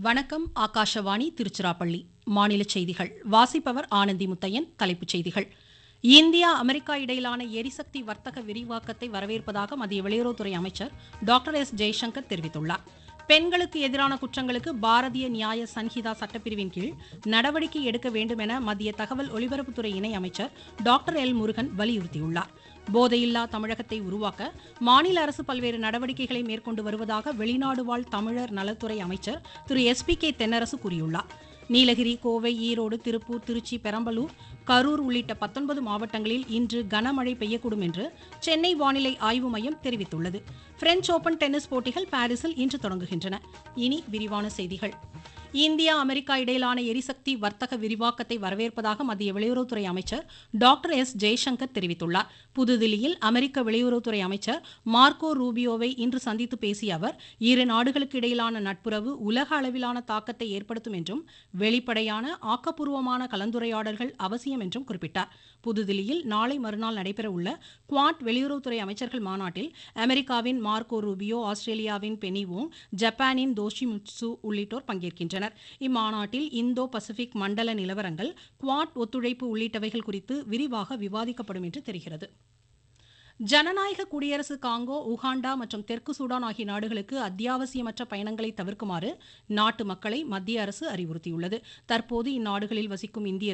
வணக்கம் ஆகாஷவாணி திருச்சிராப்பள்ளி மாநில செய்திகள் வாசிப்பவர் ஆனந்தி முத்தையன் தலைப்புச் செய்திகள் இந்தியா அமெரிக்கா இடையிலான எரிசக்தி வர்த்தக விரிவாக்கத்தை வரவேற்பதாக மத்திய வெளியுறவுத்துறை அமைச்சர் டாக்டர் எஸ் ஜெய்சங்கர் தெரிவித்துள்ளார் பெண்களுக்கு எதிரான குற்றங்களுக்கு பாரதிய நியாய சன்ஹிதா சட்டப்பிரிவின் கீழ் நடவடிக்கை எடுக்க வேண்டும் என மத்திய தகவல் ஒலிபரப்புத்துறை இணை அமைச்சர் டாக்டர் எல் முருகன் வலியுறுத்தியுள்ளார் போதையில்லா தமிழகத்தை உருவாக்க மாநில அரசு பல்வேறு நடவடிக்கைகளை மேற்கொண்டு வருவதாக வெளிநாடு வாழ் தமிழர் நலத்துறை அமைச்சர் திரு எஸ் பி கே தென்னரசு கூறியுள்ளார் நீலகிரி கோவை ஈரோடு திருப்பூர் திருச்சி பெரம்பலூர் கரூர் உள்ளிட்ட பத்தொன்பது மாவட்டங்களில் இன்று கனமழை பெய்யக்கூடும் என்று சென்னை வானிலை ஆய்வு மையம் தெரிவித்துள்ளது பிரெஞ்ச் ஓபன் டென்னிஸ் போட்டிகள் பாரிஸில் இன்று தொடங்குகின்றன இனி விரிவான செய்திகள் இந்தியா அமெரிக்கா இடையிலான எரிசக்தி வர்த்தக விரிவாக்கத்தை வரவேற்பதாக மத்திய வெளியுறவுத்துறை அமைச்சர் டாக்டர் எஸ் ஜெய்சங்கர் தெரிவித்துள்ளார் புதுதில்லியில் அமெரிக்க வெளியுறவுத்துறை அமைச்சர் மார்க்கோ ரூபியோவை இன்று சந்தித்து பேசிய அவர் இரு நாடுகளுக்கு இடையிலான நட்புறவு உலக அளவிலான தாக்கத்தை ஏற்படுத்தும் என்றும் வெளிப்படையான ஆக்கப்பூர்வமான கலந்துரையாடல்கள் அவசியம் என்றும் குறிப்பிட்டார் புதுதில்லியில் நாளை மறுநாள் நடைபெறவுள்ள குவாட் வெளியுறவுத்துறை அமைச்சர்கள் மாநாட்டில் அமெரிக்காவின் மார்க்கோ ரூபியோ ஆஸ்திரேலியாவின் பெனி வோங் ஜப்பானின் தோஷிமுட்சு உள்ளிட்டோர் பங்கேற்கின்றனர் இம்மாநாட்டில் இந்தோ பசிபிக் மண்டல நிலவரங்கள் குவாட் ஒத்துழைப்பு உள்ளிட்டவைகள் குறித்து விரிவாக விவாதிக்கப்படும் என்று தெரிகிறது ஜனநாயக குடியரசு காங்கோ உகாண்டா மற்றும் தெற்கு சூடான் ஆகிய நாடுகளுக்கு அத்தியாவசியமற்ற பயணங்களை தவிர்க்குமாறு நாட்டு மக்களை மத்திய அரசு அறிவுறுத்தியுள்ளது தற்போது இந்நாடுகளில் வசிக்கும் இந்தியர்கள்